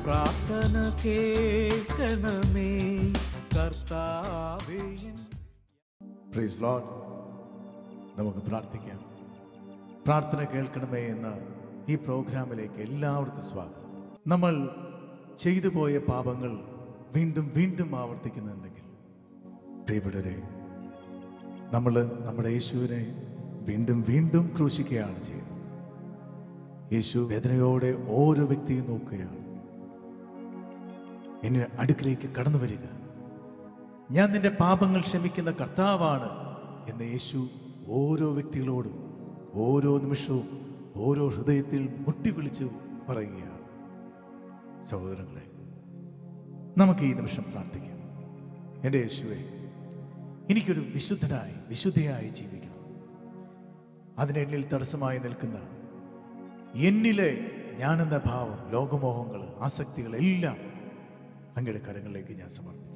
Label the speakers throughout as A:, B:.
A: പ്രാർത്ഥന കേൾക്കണമേ കർത്താവേ എൻ
B: പ്രൈസ് ലോഡ് നമുക്ക് പ്രാർത്ഥിക്കാം പ്രാർത്ഥന കേൾക്കണമേ എന്ന ഈ പ്രോഗ്രാമിലേക്ക് എല്ലാവർക്കും സ്വാഗതം നമ്മൾ ചെയ്തു പോയ പാപങ്ങൾ വീണ്ടും വീണ്ടും ആവർത്തിക്കുന്നുണ്ടെങ്കിൽ പ്രിയപ്പെട്ടവരെ നമ്മൾ നമ്മുടെ യേശുവിനെ വീണ്ടും വീണ്ടും ക്രൂശിക്കുകയാണ് ചെയ്യുന്നത് യേശു വേദനയോടെ ഓരോ വ്യക്തിയും നോക്കുകയാണ് എന്നെ അടുക്കിലേക്ക് കടന്നു വരിക ഞാൻ നിന്റെ പാപങ്ങൾ ക്ഷമിക്കുന്ന കർത്താവാണ് എന്ന് യേശു ഓരോ വ്യക്തികളോടും ഓരോ നിമിഷവും ഓരോ ഹൃദയത്തിൽ മുട്ടി വിളിച്ച് പറയുകയാണ് സഹോദരങ്ങളെ നമുക്ക് ഈ നിമിഷം പ്രാർത്ഥിക്കാം എൻ്റെ യേശുവെ എനിക്കൊരു വിശുദ്ധനായി വിശുദ്ധയായി ജീവിക്കണം അതിനെന്നിൽ തടസ്സമായി നിൽക്കുന്ന എന്നിലെ ഞാനെന്ന ഭാവം ലോകമോഹങ്ങൾ ആസക്തികൾ എല്ലാം അങ്ങയുടെ കരങ്ങളിലേക്ക് ഞാൻ സമർപ്പിക്കുന്നു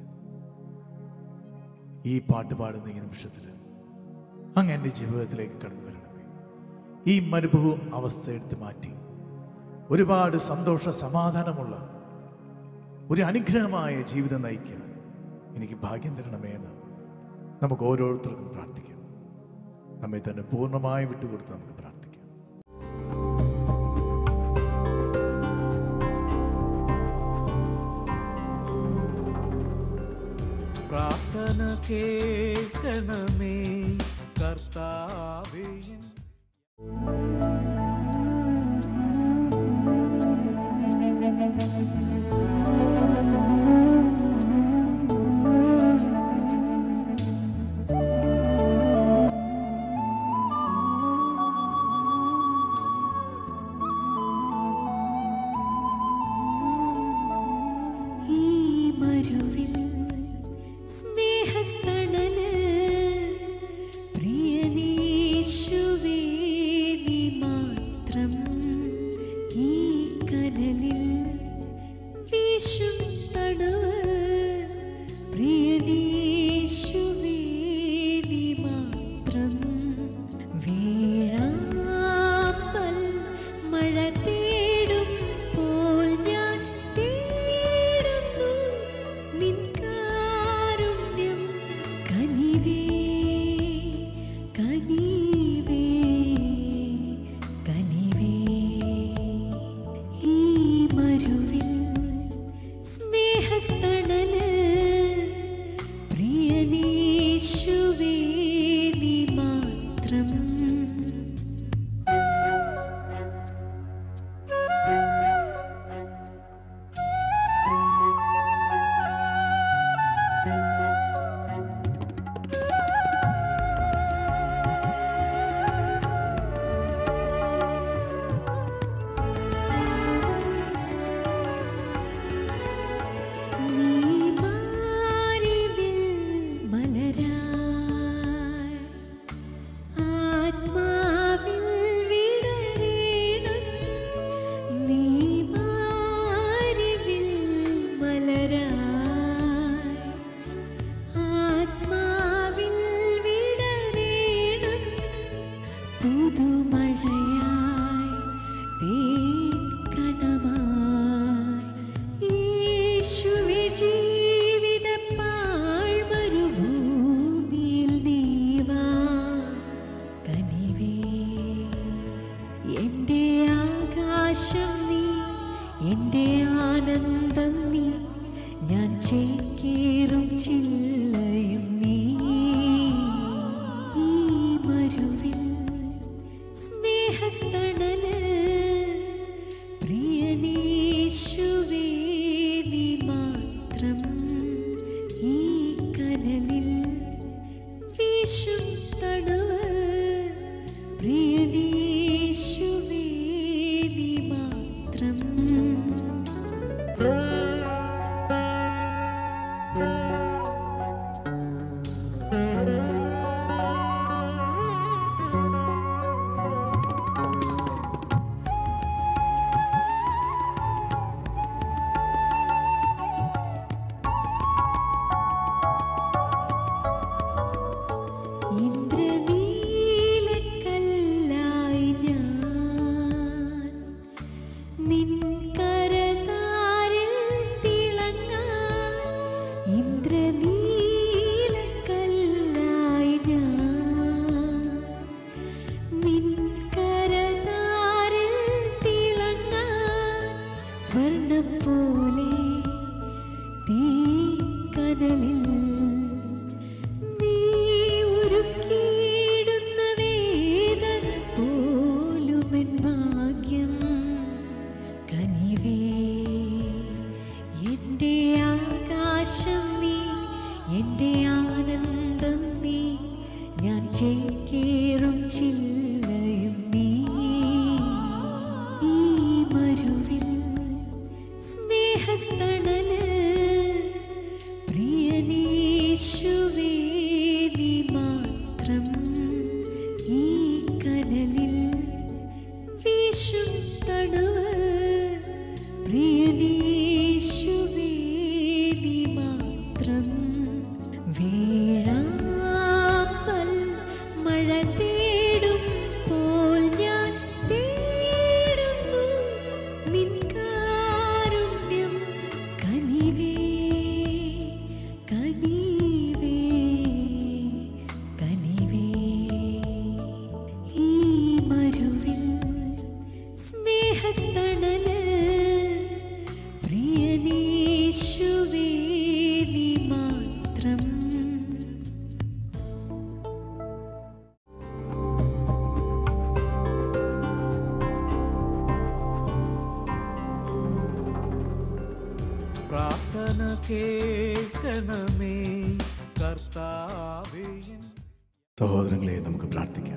B: ഈ പാട്ട് പാടുന്ന ഈ നിമിഷത്തിൽ അങ്ങ് എൻ്റെ ജീവിതത്തിലേക്ക് കടന്നു വരണമേ ഈ മരുഭൂം അവസ്ഥ എടുത്ത് മാറ്റി ഒരുപാട് സന്തോഷ സമാധാനമുള്ള ഒരു അനുഗ്രഹമായ ജീവിതം നയിക്കാൻ എനിക്ക് ഭാഗ്യം തരണമേ എന്ന് നമുക്ക് ഓരോരുത്തർക്കും പ്രാർത്ഥിക്കാം നമ്മെ തന്നെ പൂർണ്ണമായി വിട്ടുകൊടുത്ത് നമുക്ക് പ്രാർത്ഥിക്കാം
A: പ്രാർത്ഥന കേൾക്കണമേ കർത്താവേ എൻ
C: ഈ മരുവിൽ സ്നേഹത്തണല് പ്രിയനീശുവേ നീ മാത്രം ഈ കനലിൽ വീശും തണുവ് പ്രിയനീശുവേ നീ മാത്രം വീഴാമ്പൽ മഴ തേടും പോൽ ഞാൻ തേടുന്നു നിൻ കാരുണ്യം കനിവേ കനിവേ കനിവേ ഈ മരുവിൽ സ്നേഹത്തണല് പ്രിയനീശുവേ നീ മാത്രം നീ മാറിവിൽ മലരായി ആത്മാവിൽ വിടരേണം നീ മാറിവിൽ മലരായി ആത്മാവിൽ വിടരേണം പുതുമഴയായി തേക്കണമായി യേശുവേ ജീവിത പാഴ്മരുഭൂമിയിൽ നീവാ കനിവേ എൻ്റെ ആകാശം നീ എൻ്റെ ആനന്ദം നീ ഞാൻ ചേക്കേറും ചില്ലയും നീ ഈ മരുവിൽ സ്നേഹത്തണല് പ്രിയനീശുവേ നീ മാത്രം ഈ കനലിൽ വീശും തണുവ് പ്രിയനീശുവേ നീ മാത്രം ഇന്ദ്രനീലക്കല്ലായി ഞാൻ നിൻ കരതാരിൽ പോലെ തീക്കനലിൽ നീ ഉരുക്കിയിടുന്ന വേദന പോലുമെൻ ഭാഗ്യം കനിവേ എൻ്റെ ആകാശം നീ എൻ്റെ ആനന്ദം നീ ഞാൻ ചേക്കേറും ചില്ലയും നീ ഈ മരുവിൽ സ്നേഹത്തണല് പ്രിയനേശുവേ നീ മാത്രം ഈ കനലിൽ വീശും തണുവ് പ്രിയനേശുവേ നീ മാത്രം വീഴാമ്പൽ മഴ തേടും പോൽ ഞാൻ തേടുന്നു നിൻ കാരുണ്യം കനിവേ കനിവേ കനിവേ ഈ മരുവിൽ സ്നേഹത്തണല് പ്രിയനേശുവേ നീ മാത്രം
A: പ്രാർത്ഥന കേൾക്കണമേ കർത്താവേ എൻ
B: സഹോദരങ്ങളെ നമുക്ക് പ്രാർത്ഥിക്കാം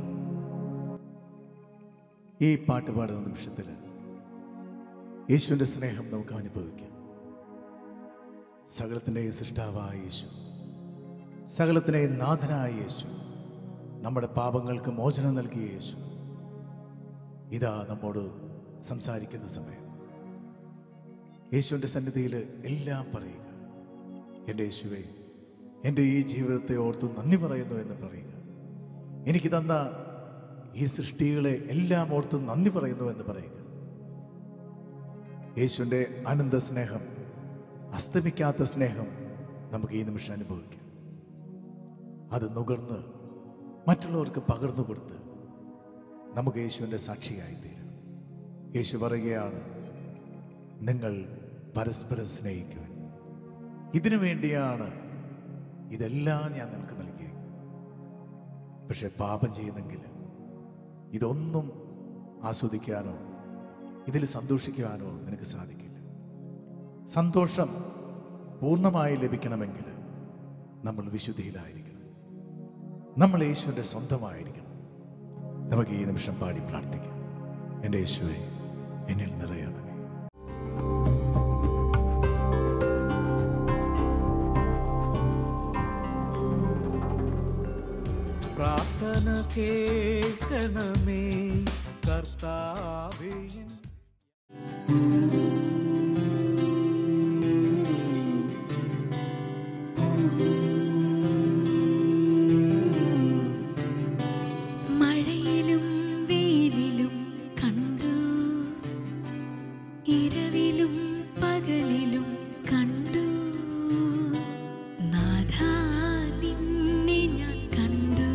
B: ഈ പാട്ട് പാടുന്ന നിമിഷത്തിൽ യേശുവിൻ്റെ സ്നേഹം നമുക്ക് അനുഭവിക്കാം സകലത്തിൻ്റെ സൃഷ്ടാവായ യേശു സകലത്തിൻ്റെ നാഥനായ യേശു നമ്മുടെ പാപങ്ങൾക്ക് മോചനം നൽകിയ യേശു ഇതാ നമ്മോട് സംസാരിക്കുന്ന സമയം യേശുവിൻ്റെ സന്നിധിയിൽ എല്ലാം പറയുക എൻ്റെ യേശുവേ എൻ്റെ ഈ ജീവിതത്തെ ഓർത്ത് നന്ദി പറയുന്നു എന്ന് പറയുക എനിക്ക് തന്ന ഈ സൃഷ്ടികളെ എല്ലാം ഓർത്ത് നന്ദി പറയുന്നു എന്ന് പറയുക യേശുവിൻ്റെ അനന്ത സ്നേഹം അസ്തമിക്കാത്ത സ്നേഹം നമുക്ക് ഈ നിമിഷം അനുഭവിക്കാം അത് നുകർന്ന് മറ്റുള്ളവർക്ക് പകർന്നു കൊടുത്ത് നമുക്ക് യേശുവിൻ്റെ സാക്ഷിയായി തീരാം യേശു പറയുകയാണ് നിങ്ങൾ പരസ്പരം സ്നേഹിക്കുവാൻ ഇതിനു വേണ്ടിയാണ് ഇതെല്ലാം ഞാൻ നിനക്ക് നൽകിയിരിക്കുന്നത് പക്ഷെ പാപം ചെയ്യുന്നെങ്കിൽ ഇതൊന്നും ആസ്വദിക്കാനോ ഇതിൽ സന്തോഷിക്കുവാനോ നിനക്ക് സാധിക്കില്ല സന്തോഷം പൂർണ്ണമായി ലഭിക്കണമെങ്കിൽ നമ്മൾ വിശുദ്ധിയിലായിരിക്കണം നമ്മൾ യേശുവിൻ്റെ സ്വന്തമായിരിക്കണം നമുക്ക് ഈ നിമിഷം പാടി പ്രാർത്ഥിക്കാം എൻ്റെ യേശുവെ എന്നിൽ നിറയണമേ
A: പ്രാർത്ഥന കേൾക്കണമേ കർത്താവേ എൻ
C: മഴയിലും വെയിലിലും കണ്ടു ഇരവിലും പകലിലും കണ്ടു നാഥാ നിന്നെ ഞാൻ കണ്ടു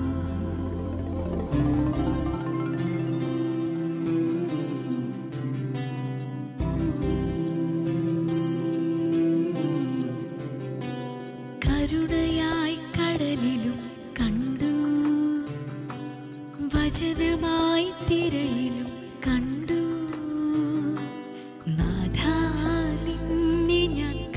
C: കരുണയായി കടലിലും കണ്ടു വചനമായി തിരയിലും കണ്ടു നാഥാ നിന്നെ ഞാൻ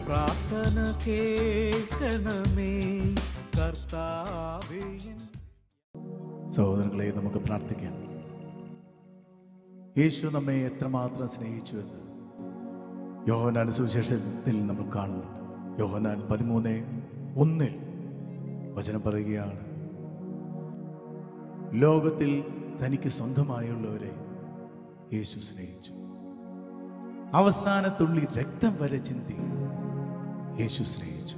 A: പ്രാർത്ഥന കേൾക്കണമേ കർത്താവേ എൻ
B: സഹോദരങ്ങളെ നമുക്ക് പ്രാർത്ഥിക്കാം യേശു നമ്മെ എത്രമാത്രം സ്നേഹിച്ചു എന്ന് യോഹനാൻ സുവിശേഷത്തിൽ നമ്മൾ കാണുന്നുണ്ട് യോഹനാൻ പതിമൂന്ന് ഒന്നിൽ വചനം പറയുകയാണ് ലോകത്തിൽ തനിക്ക് സ്വന്തമായുള്ളവരെ യേശു സ്നേഹിച്ചു അവസാന തുള്ളി രക്തം വരെ ചിന്തി യേശു സ്നേഹിച്ചു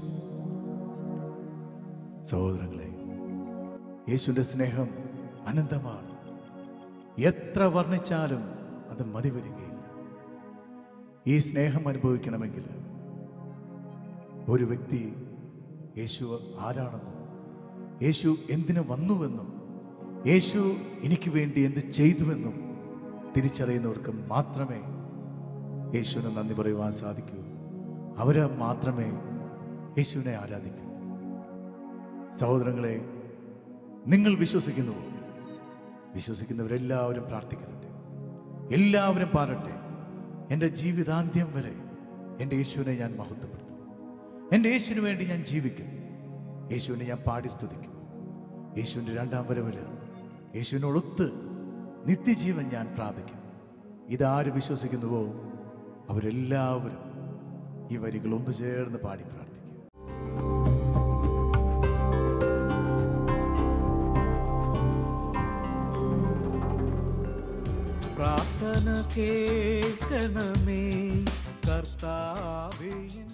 B: സഹോദരങ്ങളെ യേശുവിൻ്റെ സ്നേഹം അനന്തമാണ് എത്ര വർണ്ണിച്ചാലും അത് മതി വരികയില്ല ഈ സ്നേഹം അനുഭവിക്കണമെങ്കിൽ ഒരു വ്യക്തി യേശു ആരാണെന്നും യേശു എന്തിനു വന്നുവെന്നും യേശു എനിക്ക് വേണ്ടി എന്ത് ചെയ്തുവെന്നും തിരിച്ചറിയുന്നവർക്ക് മാത്രമേ യേശുവിന് നന്ദി പറയുവാൻ സാധിക്കൂ അവര് മാത്രമേ യേശുവിനെ ആരാധിക്കൂ സഹോദരങ്ങളെ നിങ്ങൾ വിശ്വസിക്കുന്നുവോ വിശ്വസിക്കുന്നവരെല്ലാവരും പ്രാർത്ഥിക്കട്ടെ എല്ലാവരും പാടട്ടെ എൻ്റെ ജീവിതാന്ത്യം വരെ എൻ്റെ യേശുവിനെ ഞാൻ മഹത്വപ്പെടുത്തും എൻ്റെ യേശുവിന് വേണ്ടി ഞാൻ ജീവിക്കും യേശുവിനെ ഞാൻ പാടി സ്തുതിക്കും യേശുവിൻ്റെ രണ്ടാം വരവില് യേശുവിനോടൊത്ത് നിത്യജീവൻ ഞാൻ പ്രാപിക്കും ഇതാര് വിശ്വസിക്കുന്നുവോ അവരെല്ലാവരും ഈ വരികൾ ഒന്നു ചേർന്ന് പാടി പ്രാർത്ഥിക്കും
A: പ്രാർത്ഥന കേൾക്കണമേ കർത്താവേ എൻ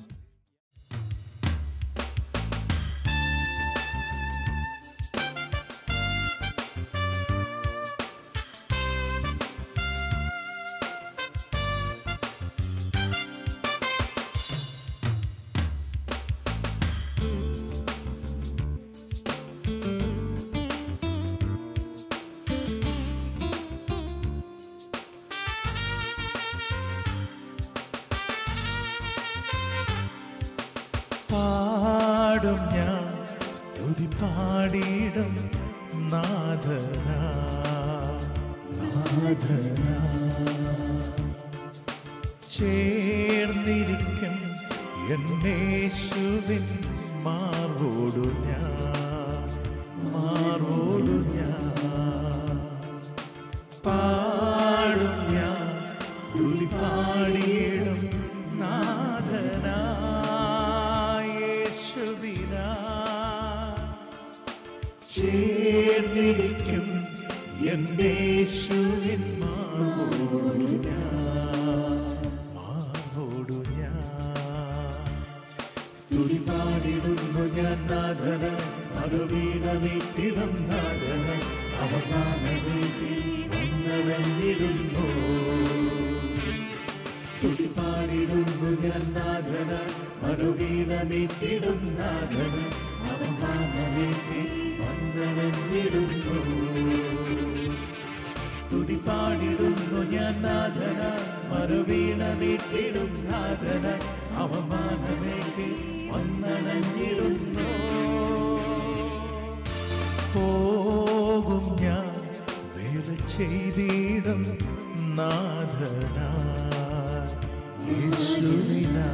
B: പാടും ഞാൻ സ്തുതി പാടിയിടും നാഥന നാഥന ചേർന്നിരിക്കും എന്നേശുവിൻ മാർവോടു ഞാൻ മാർവോടു ഞാൻ പാടും ഞാൻ സ്തുതി പാടിയിടും നാഥനായേശുവിനാ ചേർന്നിരിക്കും എന്നേശുവിൻ മാർവോടു ഞാൻ മാർവോടു ഞാൻ സ്തുതി പാടിടുന്നു ഞാൻ നാഥന മറുവീണ വീട്ടിടം നാഥന അവഗാനവേദി വന്നടഞ്ഞിടുന്നു സ്തുതി പാടിടുന്നു ഞാൻ നാഥന മറുവീണ വീട്ടിടും നാഥന അവഗാനവേദി വന്നടഞ്ഞിടുന്നു സ്തുതി പാടിടുന്നു ഞാൻ നാഥന മറുവീണ വീട്ടിടും നാഥന അവമാനമേക്ക് വന്നണഞ്ഞിടുന്നു പോകും ഞാൻ വേല ചെയ്തിടും നാഥന യേശുവിനാ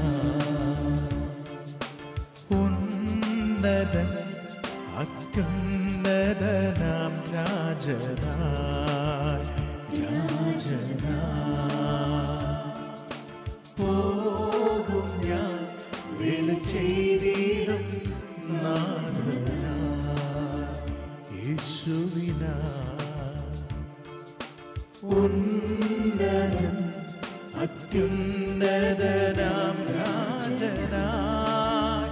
B: ഉന്നതൻ അത്യുന്നതനാം രാജനായി രാജനായി പോകും ഞാൻ വേല ചെയ്തിടും നാഥനായി യേശുവിനാ ഉന്നതൻ അത്യുന്നതനാം രാജനായി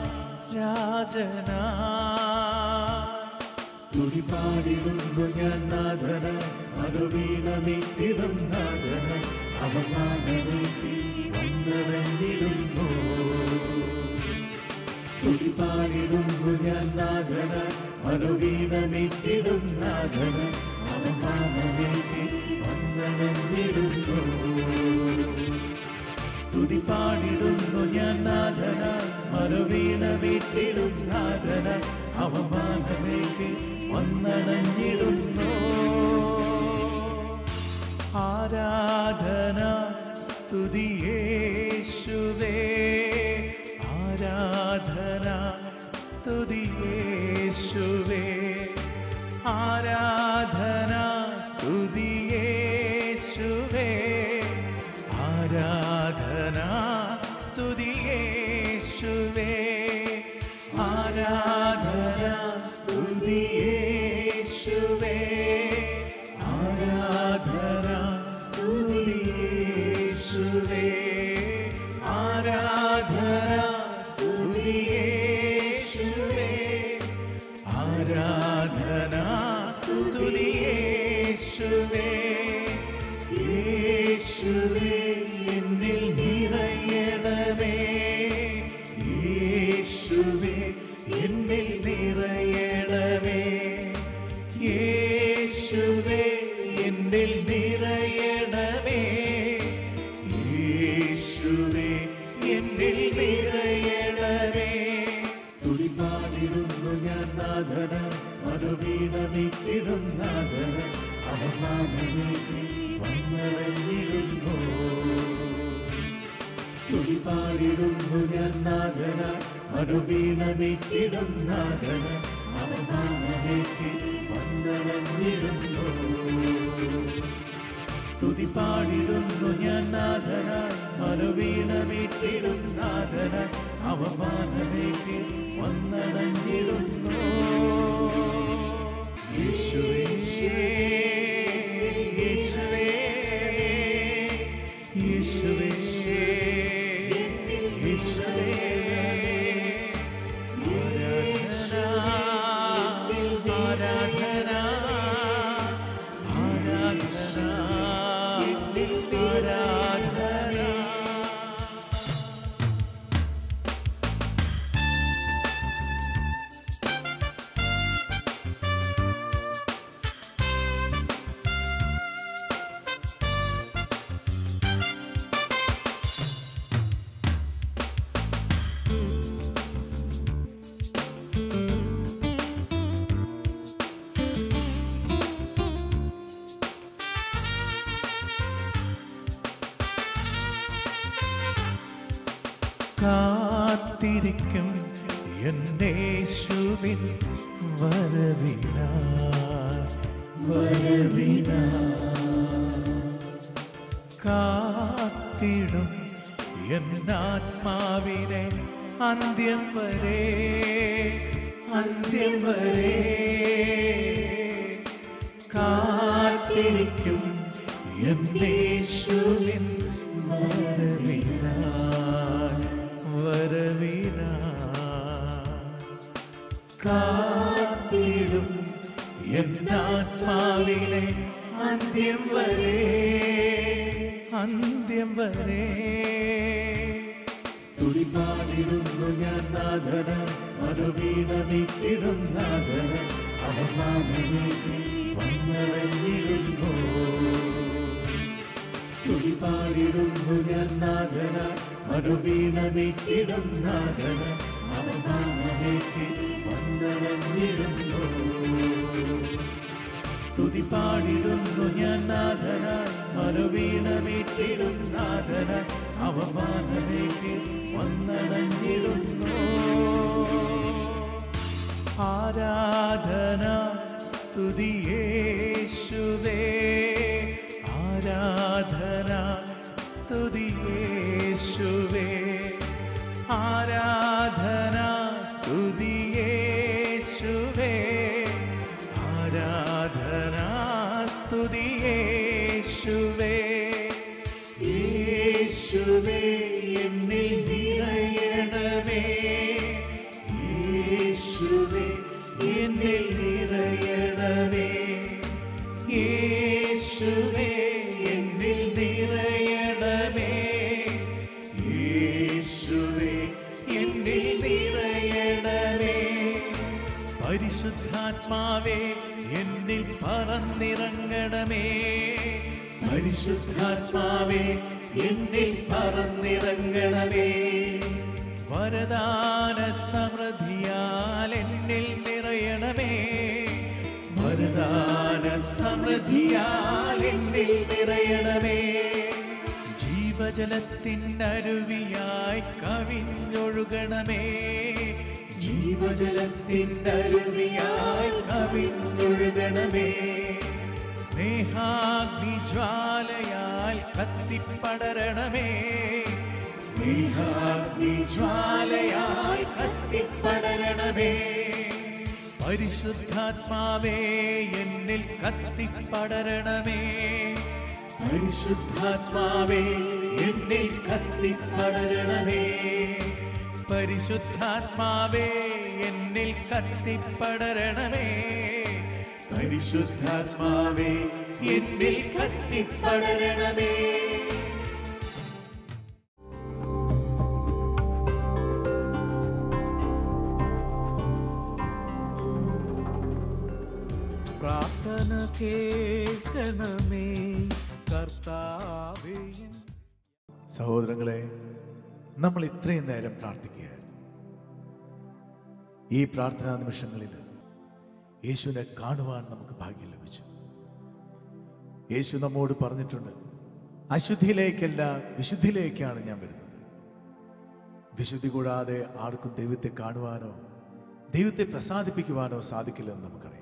B: രാജനായി സ്തുതി പാടിടുന്നു ഞാൻ നാഥന മറുവീണമിട്ടിടും നാഥന അവമാനമേറ്റി വന്നടഞ്ഞിടുന്നു സ്തുതി പാടിടുന്നു ഞാൻ നാഥന മറുവീണമിട്ടിടും നാഥന അവമാനമേറ്റി വന്നടഞ്ഞിടുന്നു സ്തുതി പാടിടുന്നു ഞാൻ നാഥന മറുവീണ വീട്ടിടും നാഥന അവമാനമേക്ക് വന്നണഞ്ഞിടുന്നു ആരാധന സ്തുതിയേശുവേ സ്തുതിയേശുവേ ആരാധന സ്തുതിയേശുവേ ആരാധന സ്തുതിയേശുവേ ആരാധന സ്തുതിയേശുവേ ആരാധന സ്തുതിയേശുവേ ആരാധന സ്തുതിയേശുവേ ആരാധന സ്തുതിയേശുവേ യേശുവേ എന്നിൽ നിറയണമേ യേശുവേ എന്നിൽ നിറയണമേ യേശുവേ എന്നിൽ നിറയണമേ യേശുവേ എന്നിൽ നിറയണമേ സ്തുതി പാടിടുന്നു ഞാൻ നാഥന മറുവീണമിട്ടിടും നാഥന അവമാനമേറ്റി വന്നടഞ്ഞിടുന്നു സ്തുതി പാടിടുന്നു ഞാൻ നാഥന മറുവീണമിട്ടിടും നാഥന അവമാനമേറ്റി വന്നടഞ്ഞിടുന്നു സ്തുതി പാടിടുന്നു ഞാൻ നാഥന മറുവീണമിട്ടിടും നാഥന അവമാനമേറ്റി വന്നടഞ്ഞിടുന്നു യേശുവേ യേശുവേ യേശുവേ യേശുവേ ആരാധന ആരാധന ആരാധന കാത്തിരിക്കും എന്നേശുവിൻ വരവിന വരവിന കാത്തിടും എന്നാത്മാവിനെ അന്ത്യം വരെ അന്ത്യം വരെ കാത്തിരിക്കും എന്നേശുവിൻ വരവിന വരവിന കാത്തിടും എന്നാത്മാവിനെ അന്ത്യം വരെ അന്ത്യം വരെ സ്തുതി പാടിടുന്നു ഞാൻ നാഥന മറുവീണമിട്ടിടും നാഥന അവമാനമേറ്റി വന്നടഞ്ഞിടുന്നു സ്തുതി പാടിടുന്നു ഞാൻ നാഥന മറുവീണമിട്ടിടും നാഥന അവമാനമേറ്റി വന്നടഞ്ഞിടുന്നു സ്തുതി പാടിടുന്നു ഞാൻ നാഥന മറുവീണമിട്ടിടും നാഥന അവമാനമേറ്റി വന്നടഞ്ഞിടുന്നു ആരാധന സ്തുതിയേശുവേ ആരാധന സ്തുതിയേശുവേ ആരാധന സ്തുതിയേശുവേ ആരാധന സ്തുതിയേശുവേ യേശുവേ എന്നിൽ നിറയണമേ യേശുവേ എന്നിൽ നിറയണമേ യേശുവേ എന്നിൽ നിറയണമേ യേശുവേ എന്നിൽ നിറയണമേ പരിശുദ്ധാത്മാവേ എന്നിൽ പറന്നിറങ്ങണമേ പരിശുദ്ധാത്മാവേ എന്നിൽ പറന്നിറങ്ങണമേ വരദാന സമൃദ്ധിയാൽ എന്നിൽ നിറയണമേ വരദാന സമൃദ്ധിയാൽ എന്നിൽ നിറയണമേ ജീവജലത്തിനരുവിയായി കവിഞ്ഞൊഴുകണമേ ജീവജലത്തിനരുവിയായി കവിഞ്ഞൊഴുകണമേ സ്നേഹാഗ്നി ജ്വാലയാൽ കത്തിപ്പടരണമേ സ്നേഹാഗ്നി ജ്വാലയാൽ കത്തിപ്പടരണമേ പരിശുദ്ധാത്മാവേ എന്നിൽ കത്തിപ്പടരണമേ പരിശുദ്ധാത്മാവേ എന്നിൽ കത്തിപ്പടരണമേ പരിശുദ്ധാത്മാവേ എന്നിൽ കത്തിപ്പടരണമേ പരിശുദ്ധാത്മാവേ എന്നിൽ കത്തിപ്പടരണമേ
A: പ്രാർത്ഥന കേൾക്കണമേ കർത്താവേ എൻ
B: സഹോദരങ്ങളെ നമ്മൾ ഇത്രയും നേരം പ്രാർത്ഥിക്കുകയായിരുന്നു ഈ പ്രാർത്ഥനാ നിമിഷങ്ങളിൽ യേശുവിനെ കാണുവാൻ നമുക്ക് ഭാഗ്യം ലഭിച്ചു യേശു നമ്മോട് പറഞ്ഞിട്ടുണ്ട് അശുദ്ധിയിലേക്കല്ല വിശുദ്ധിയിലേക്കാണ് ഞാൻ വരുന്നത് വിശുദ്ധി കൂടാതെ ആർക്കും ദൈവത്തെ കാണുവാനോ ദൈവത്തെ പ്രസാദിപ്പിക്കുവാനോ സാധിക്കില്ലെന്ന് നമുക്കറിയാം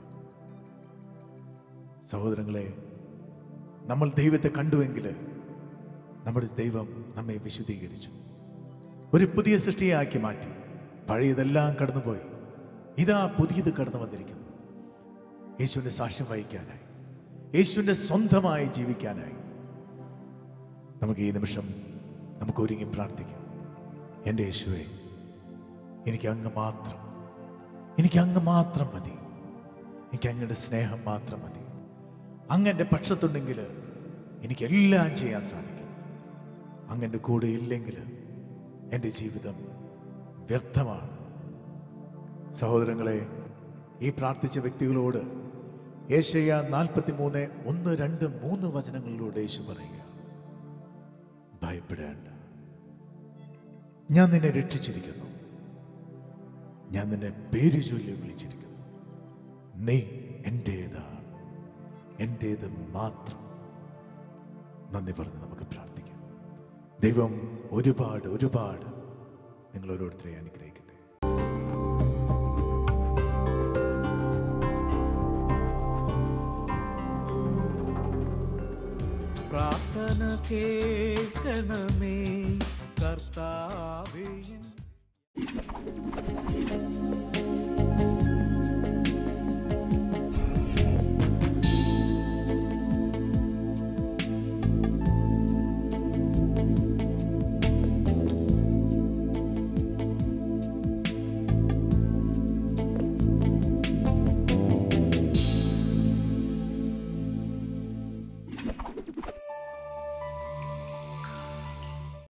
B: സഹോദരങ്ങളെ നമ്മൾ ദൈവത്തെ കണ്ടുവെങ്കിൽ നമ്മുടെ ദൈവം നമ്മെ വിശുദ്ധീകരിച്ചു ഒരു പുതിയ സൃഷ്ടിയാക്കി മാറ്റി പഴയതെല്ലാം കടന്നുപോയി ഇതാ പുതിയത് കടന്നു വന്നിരിക്കുന്നു യേശുവിൻ്റെ സാക്ഷ്യം വഹിക്കാനായി യേശുവിൻ്റെ സ്വന്തമായി ജീവിക്കാനായി നമുക്ക് ഈ നിമിഷം നമുക്ക് ഒരുങ്ങി പ്രാർത്ഥിക്കാം എൻ്റെ യേശുവെ എനിക്ക് അങ്ങ് മാത്രം എനിക്ക് അങ്ങ് മാത്രം മതി എനിക്ക് അങ്ങയുടെ സ്നേഹം മാത്രം മതി അങ്ങ് എൻ്റെ പക്ഷത്തുണ്ടെങ്കിൽ എനിക്കെല്ലാം ചെയ്യാൻ സാധിക്കും അങ്ങൻ്റെ കൂടെ ഇല്ലെങ്കിൽ എൻ്റെ ജീവിതം വ്യർത്ഥമാണ് സഹോദരങ്ങളെ ഈ പ്രാർത്ഥിച്ച വ്യക്തികളോട് ഏഷ്യ നാൽപ്പത്തി മൂന്ന് ഒന്ന് രണ്ട് മൂന്ന് വചനങ്ങളിലൂടെ യേശു പറയുക ഭയപ്പെടേണ്ട ഞാൻ നിന്നെ രക്ഷിച്ചിരിക്കുന്നു ഞാൻ നിന്നെ പേര് ചൊല്ലി വിളിച്ചിരിക്കുന്നു നീ എൻ്റേതാണ് എൻ്റേത് മാത്രം നന്ദി പറഞ്ഞ് നമുക്ക് പ്രാർത്ഥിക്കാം ദൈവം ഒരുപാട് ഒരുപാട് നിങ്ങൾ ഓരോരുത്തരെ അനുഗ്രഹിക്കട്ടെ
A: പ്രാർത്ഥന കേൾക്കണമേ കർത്താവേ എൻ